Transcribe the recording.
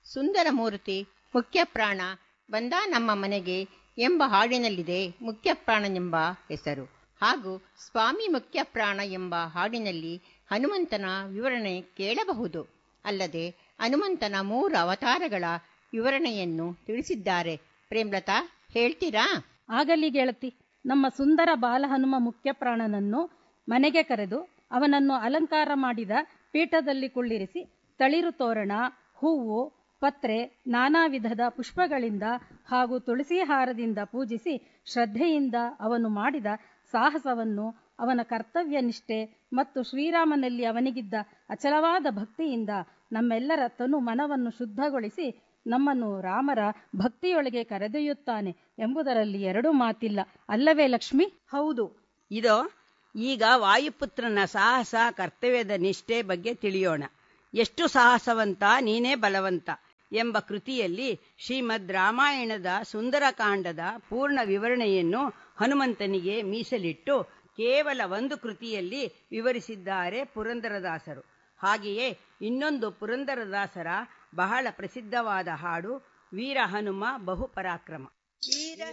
ಸುಂದರಮೂರ್ತಿ ಮುಖ್ಯಪ್ರಾಣ ಬಂದ ನಮ್ಮ ಮನೆಗೆ ಎಂಬ ಹಾಡಿನಲ್ಲಿದೆ ಮುಖ್ಯಪ್ರಾಣನೆಂಬ ಹೆಸರು ಹಾಗೂ ಸ್ವಾಮಿ ಮುಖ್ಯಪ್ರಾಣ ಎಂಬ ಹಾಡಿನಲ್ಲಿ ಹನುಮಂತನ ವಿವರಣೆ ಕೇಳಬಹುದು ಅಲ್ಲದೆ ಹನುಮಂತನ ಮೂರು ಅವತಾರಗಳ ವಿವರಣೆಯನ್ನು ತಿಳಿಸಿದ್ದಾರೆ ಪ್ರೇಮ್ಲತಾ ಹೇಳ್ತೀರಾ ಆಗಲಿ ಗೆಳತಿ ನಮ್ಮ ಸುಂದರ ಬಾಲಹನುಮ ಮುಖ್ಯಪ್ರಾಣನನ್ನು ಮನೆಗೆ ಕರೆದು ಅವನನ್ನು ಅಲಂಕಾರ ಮಾಡಿದ ಪೀಠದಲ್ಲಿ ಕುಳ್ಳಿರಿಸಿ ತಳಿರು ತೋರಣ ಹೂವು ಪತ್ರೆ ನಾನಾ ವಿಧದ ಪುಷ್ಪಗಳಿಂದ ಹಾಗೂ ತುಳಸಿ ಹಾರದಿಂದ ಪೂಜಿಸಿ ಶ್ರದ್ಧೆಯಿಂದ ಅವನು ಮಾಡಿದ ಸಾಹಸವನ್ನು ಅವನ ಕರ್ತವ್ಯ ನಿಷ್ಠೆ ಮತ್ತು ಶ್ರೀರಾಮನಲ್ಲಿ ಅವನಿಗಿದ್ದ ಅಚಲವಾದ ಭಕ್ತಿಯಿಂದ ನಮ್ಮೆಲ್ಲರ ತನು ಮನವನ್ನು ಶುದ್ಧಗೊಳಿಸಿ ನಮ್ಮನ್ನು ರಾಮರ ಭಕ್ತಿಯೊಳಗೆ ಕರೆದೊಯ್ಯುತ್ತಾನೆ ಎಂಬುದರಲ್ಲಿ ಎರಡೂ ಮಾತಿಲ್ಲ ಅಲ್ಲವೇ ಲಕ್ಷ್ಮಿ ಹೌದು ಇದೋ ಈಗ ವಾಯುಪುತ್ರನ ಸಾಹಸ ಕರ್ತವ್ಯದ ನಿಷ್ಠೆ ಬಗ್ಗೆ ತಿಳಿಯೋಣ ಎಷ್ಟು ಸಾಹಸವಂತ ನೀನೇ ಬಲವಂತ ಎಂಬ ಕೃತಿಯಲ್ಲಿ ಶ್ರೀಮದ್ ರಾಮಾಯಣದ ಸುಂದರಕಾಂಡದ ಪೂರ್ಣ ವಿವರಣೆಯನ್ನು ಹನುಮಂತನಿಗೆ ಮೀಸಲಿಟ್ಟು ಕೇವಲ ಒಂದು ಕೃತಿಯಲ್ಲಿ ವಿವರಿಸಿದ್ದಾರೆ ಪುರಂದರದಾಸರು ಹಾಗೆಯೇ ಇನ್ನೊಂದು ಪುರಂದರದಾಸರ ಬಹಳ ಪ್ರಸಿದ್ಧವಾದ ಹಾಡು ವೀರ ಹನುಮ ಬಹುಪರಾಕ್ರಮ